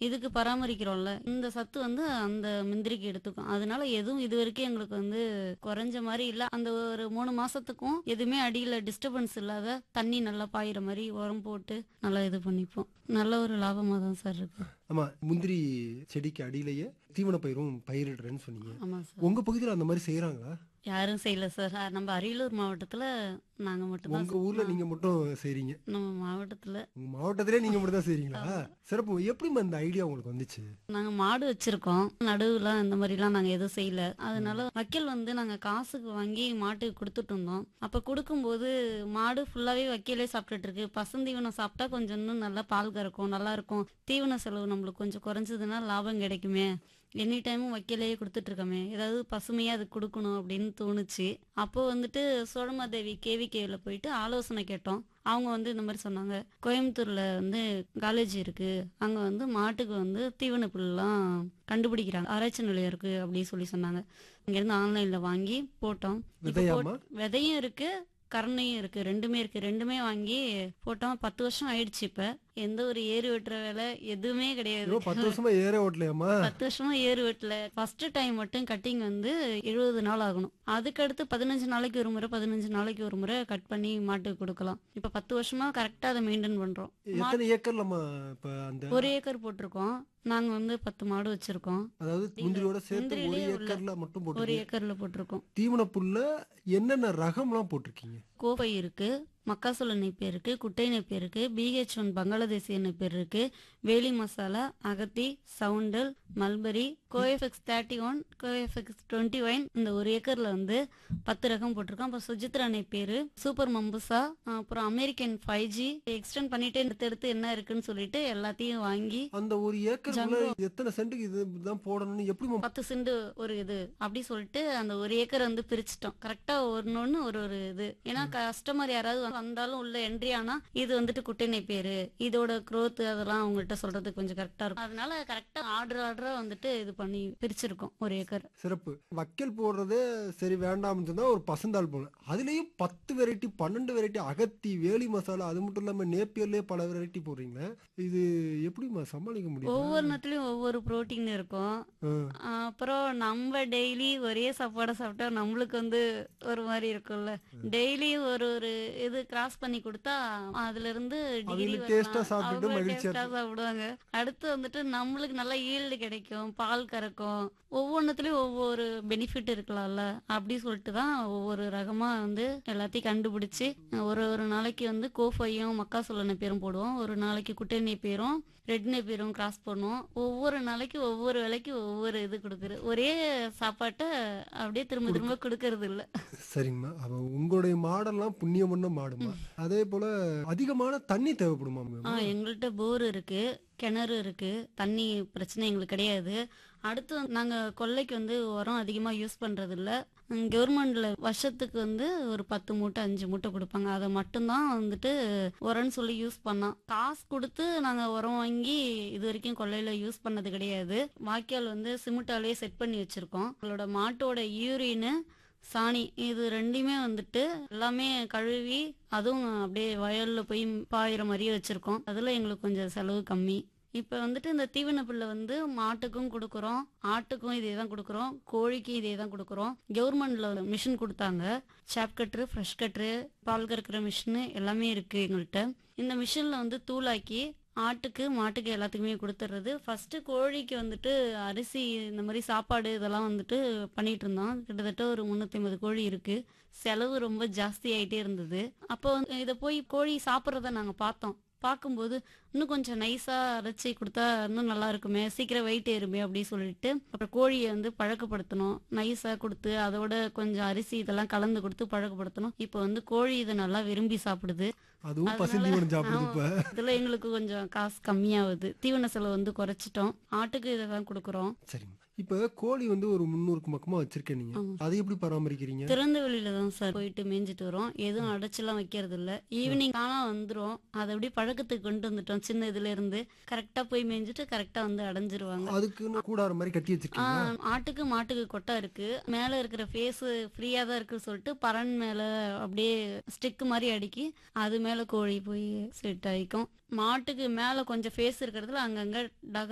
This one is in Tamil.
இதுக்கு பராமரிக்கிறோம்ல இந்த சத்து வந்து அந்த முந்திரிக்கு எடுத்துக்கும் அதனால எதுவும் இது வரைக்கும் எங்களுக்கு வந்து குறைஞ்ச மாதிரி இல்ல அந்த ஒரு மூணு மாசத்துக்கும் எதுவுமே அடியில டிஸ்டர்பன்ஸ் இல்லாத தண்ணி நல்லா பாயிற மாதிரி உரம் போட்டு நல்லா இது பண்ணிப்போம் நல்ல ஒரு லாபமா தான் சார் இருக்கு ஆமா முந்திரி செடிக்கு அடியிலேயே தீவன பயிரும் பயிரிடுறேன்னு சொன்னீங்க ஆமா சார் உங்க பகுதியில் அந்த மாதிரி செய்யறாங்களா யாரும் செய்யல சார் அஹ் நம்ம அரியலூர் மாவட்டத்துல நாங்க மட்டும்தான் உங்க ஊர்ல நீங்க மட்டும் செய்றீங்க நம்ம மாவட்டத்துல உங்க மாவட்டத்திலே நீங்க மட்டும் தான் செய்றீங்களா சிறப்பு எப்படிமா இந்த ஐடியா உங்களுக்கு வந்துச்சு நாங்க மாடு வச்சிருக்கோம் நடுவுலாம் இந்த மாதிரிலாம் நாங்க எதுவும் செய்யல அதனால வைக்கல் வந்து நாங்க காசுக்கு வாங்கி மாட்டுக்கு கொடுத்துட்டு இருந்தோம் அப்ப கொடுக்கும்போது மாடு ஃபுல்லாவே வைக்கலே சாப்பிட்டுட்டு இருக்கு பசந்தீவனம் சாப்பிட்டா கொஞ்சம் இன்னும் நல்லா பால் கறக்கும் நல்லா இருக்கும் தீவன செலவு நம்மளுக்கு கொஞ்சம் குறைஞ்சதுன்னா லாபம் கிடைக்குமே எனி டைமும் வைக்கலையே கொடுத்துட்டு இருக்கோமே ஏதாவது பசுமையா அது கொடுக்கணும் அப்படின்னு தோணுச்சு அப்போ வந்துட்டு சோழமாதேவி கேவிகேல போயிட்டு ஆலோசனை கேட்டோம் அவங்க வந்து இந்த மாதிரி சொன்னாங்க கோயம்புத்தூர்ல வந்து காலேஜ் இருக்கு அங்க வந்து மாட்டுக்கு வந்து தீவன புல்லாம் கண்டுபிடிக்கிறாங்க ஆராய்ச்சி நிலையம் இருக்கு அப்படின்னு சொல்லி சொன்னாங்க இங்க இருந்து ஆன்லைன்ல வாங்கி போட்டோம் இப்ப விதையாம்மா? போட்- விதையும் இருக்கு கரணையும் இருக்கு ரெண்டுமே இருக்கு ரெண்டுமே வாங்கி போட்டோம் பத்து வருஷம் ஆயிடுச்சு இப்ப எந்த ஒரு ஏறு வெட்டுற வேலை எதுவுமே கிடையாது ஐயோ பத்து வருஷமா ஏற ஓட்டலையாம்மா பத்து வருஷமா ஏறு வெட்டல ஃபர்ஸ்ட் டைம் மட்டும் கட்டிங் வந்து எழுபது நாள் ஆகணும் அதுக்கடுத்து பதினஞ்சு நாளைக்கு ஒரு முறை பதினஞ்சு நாளைக்கு ஒரு முறை கட் பண்ணி மாட்டுக்கு கொடுக்கலாம் இப்ப பத்து வருஷமா கரெக்டா அதை மெயின்டைன் பண்றோம் எத்தனை ஏக்கர்லம்மா இப்ப அந்த ஒரு ஏக்கர் போட்டிருக்கோம் நாங்க வந்து பத்து மாடு வச்சிருக்கோம் அதாவது முந்திரியோட சேர்த்து ஒரு முந்திரியிலே உள்ள- ஏக்கர்ல மட்டும் ஒரு போட்டு ஏக்கர்ல போட்டிருக்கோம் தீவன புல்ல என்னென்ன ரகம்லாம் போட்டிருக்கீங்க கோப்பை இருக்கு மக்காசோள நெய்ப்பேர் இருக்கு குட்டை நெய்ப்பேர் இருக்கு பிஹெச் ஒன் பங்களாதேசிய நெய்ப்பேர் இருக்கு வேலி மசாலா அகத்தி சவுண்டல் மல்பரி கோஎஃப்எக்ஸ் தேர்ட்டி ஒன் கோஎஃப்எக்ஸ் டுவெண்ட்டி ஒன் இந்த ஒரு ஏக்கர்ல வந்து பத்து ரகம் போட்டிருக்கோம் அப்புறம் சுஜித்ரா நெய்ப்பேர் சூப்பர் மம்புசா அப்புறம் அமெரிக்கன் ஃபைவ் ஜி எக்ஸ்டெண்ட் பண்ணிட்டு எடுத்து எடுத்து என்ன இருக்குன்னு சொல்லிட்டு எல்லாத்தையும் வாங்கி அந்த ஒரு ஏக்கருக்குள்ள எத்தனை சென்ட்டுக்கு இதுதான் போடணும்னு எப்படி பத்து சென்ட் ஒரு இது அப்படி சொல்லிட்டு அந்த ஒரு ஏக்கர் வந்து பிரிச்சிட்டோம் கரெக்டா ஒன்னொன்னு ஒரு ஒரு இது ஏன்னா கஸ்டமர் யாராவது வந்தாலும் உள்ள என்ட்ரி ஆனா இது வந்துட்டு குட்டை பேரு இதோட growth அதெல்லாம் அவங்கள்ட்ட சொல்றதுக்கு கொஞ்சம் கரெக்டா இருக்கும் அதனால கரெக்டா ஆர்டர் ஆர்டரா வந்துட்டு இது பண்ணி பிரிச்சிருக்கோம் ஒரு ஏக்கர் சிறப்பு வக்கல் போடுறதே சரி வேண்டாம்னு சொன்னா ஒரு பசந்தாள் போடணும் அதுலயும் பத்து வெரைட்டி பன்னெண்டு வெரைட்டி அகத்தி வேலி மசாலா அது மட்டும் இல்லாம நேப்பியர்லயே பல வெரைட்டி போடுறீங்களே இது எப்படிம்மா சமாளிக்க முடியும் ஒவ்வொருத்திலயும் ஒவ்வொரு புரோட்டீன் இருக்கும் அப்புறம் நம்ம டெய்லி ஒரே சாப்பாடை சாப்பிட்டா நம்மளுக்கு வந்து ஒரு மாதிரி இருக்கும்ல டெய்லியும் ஒரு ஒரு இது கிராஸ் பண்ணி கொடுத்தா அதுல இருந்து டிகிரி அவங்களுக்கு taste ஆ சாப்பிட்டுட்டு மகிழ்ச்சியா சாப்பிடுவாங்க அடுத்து வந்துட்டு நம்மளுக்கு நல்ல ஈல்டு கிடைக்கும் பால் கறக்கும் ஒவ்வொன்றுத்துலயும் ஒவ்வொரு பெனிஃபிட் இருக்கலாம்ல அப்படி சொல்லிட்டு தான் ஒவ்வொரு ரகமா வந்து எல்லாத்தையும் கண்டுபிடிச்சு ஒரு ஒரு நாளைக்கு வந்து கோஃபையும் மக்காசோள பேரும் போடுவோம் ஒரு நாளைக்கு குட்டை பேரும் ரெட் பேரும் கிராஸ் பண்ணுவோம் ஒவ்வொரு நாளைக்கு ஒவ்வொரு வேலைக்கு ஒவ்வொரு இது கொடுக்குறது ஒரே சாப்பாட்டை அப்படியே திரும்ப திரும்ப கொடுக்கறது இல்ல சரிங்கம்மா அவ உங்களுடைய மாடெல்லாம் புண்ணியம் பண்ண மாடுமா அதே போல அதிகமான தண்ணி தேவைப்படுமா ஆ எங்கள்கிட்ட போர் இருக்கு கிணறு இருக்கு தண்ணி பிரச்சனை எங்களுக்கு கிடையாது அடுத்து வந்து நாங்க கொல்லைக்கு வந்து உரம் அதிகமா யூஸ் பண்றது இல்ல கவர்மெண்ட்ல வருஷத்துக்கு வந்து ஒரு பத்து மூட்டை அஞ்சு மூட்டை கொடுப்பாங்க அதை மட்டும்தான் வந்துட்டு உரம்னு சொல்லி யூஸ் பண்ணோம் காசு கொடுத்து நாங்க உரம் வாங்கி இது வரைக்கும் கொல்லையில யூஸ் பண்ணது கிடையாது வாய்க்கால் வந்து சிமெண்டாலே செட் பண்ணி வச்சிருக்கோம் எங்களோட மாட்டோட யூரின்னு சாணி இது ரெண்டுமே வந்துட்டு எல்லாமே கழுவி அதுவும் அப்படியே வயல்ல போய் பாயிற மாதிரியே வச்சிருக்கோம் அதுல எங்களுக்கு கொஞ்சம் செலவு கம்மி இப்ப வந்துட்டு இந்த தீவன புல்லை வந்து மாட்டுக்கும் கொடுக்குறோம் ஆட்டுக்கும் இதே தான் கொடுக்குறோம் கோழிக்கும் இதே தான் கொடுக்குறோம் கவர்மெண்ட்ல மிஷின் கொடுத்தாங்க சாப் கட்ரு ஃப்ரெஷ் கட்ரு பால் கறக்கிற மிஷின் எல்லாமே இருக்கு எங்கள்கிட்ட இந்த மிஷின்ல வந்து தூளாக்கி ஆட்டுக்கு மாட்டுக்கு எல்லாத்துக்குமே கொடுத்துட்றது ஃபர்ஸ்ட் கோழிக்கு வந்துட்டு அரிசி இந்த மாதிரி சாப்பாடு இதெல்லாம் வந்துட்டு பண்ணிட்டு இருந்தோம் கிட்டத்தட்ட ஒரு முந்நூற்றி ஐம்பது கோழி இருக்கு செலவு ரொம்ப ஜாஸ்தி ஆயிட்டே இருந்தது அப்போ வந்து இதை போய் கோழி சாப்பிட்றத நாங்கள் பார்த்தோம் பார்க்கும்போது இன்னும் கொஞ்சம் நைஸா அரைச்சி கொடுத்தா இன்னும் நல்லா இருக்குமே சீக்கிரம் வெயிட் ஏறுமே அப்படின்னு சொல்லிட்டு அப்புறம் கோழியை வந்து பழக்கப்படுத்தணும் நைஸா கொடுத்து அதோட கொஞ்சம் அரிசி இதெல்லாம் கலந்து கொடுத்து பழக்கப்படுத்தணும் இப்போ வந்து கோழி இதை நல்லா விரும்பி சாப்பிடுது அதுவும் பசுந்தீவனம் சாப்பிடுது இப்ப ஆமா. இதுல எங்களுக்கு கொஞ்சம் காசு கம்மியாகுது தீவன செலவு வந்து குறைச்சிட்டோம் ஆட்டுக்கு இதை தான் கொடுக்குறோம் சரிங்க இப்ப கோழி வந்து ஒரு முன்னூறுக்கு பக்கமா வச்சிருக்கேன் நீங்க அதை எப்படி பராமரிக்கிறீங்க திறந்த வெளியில தான் சார் போயிட்டு மேய்ஞ்சிட்டு வரோம் எதுவும் அடைச்செல்லாம் வைக்கிறது இல்ல ஈவினிங் ஆனா வந்துரும் அதை அப்படியே பழக்கத்துக்கு கொண்டு வந்துட்டோம் சின்ன இதுல இருந்து கரெக்டா போய் மேய்ஞ்சிட்டு கரெக்டா வந்து அடைஞ்சிருவாங்க அதுக்குன்னு கூடார மாதிரி கட்டி வச்சிருக்கீங்க ஆஹ், ஆட்டுக்கு மாட்டுக்கு கொட்டை இருக்கு மேல இருக்கிற ஃபேஸ் ஃப்ரீயா தான் இருக்கு சொல்லிட்டு பறன் மேல அப்படியே ஸ்டிக் மாதிரி அடுக்கி அது மேல கோழி போய் செட் ஆயிக்கும் மாட்டுக்கு மேல கொஞ்சம் ஃபேஸ் இருக்கிறதுல அங்கங்க டக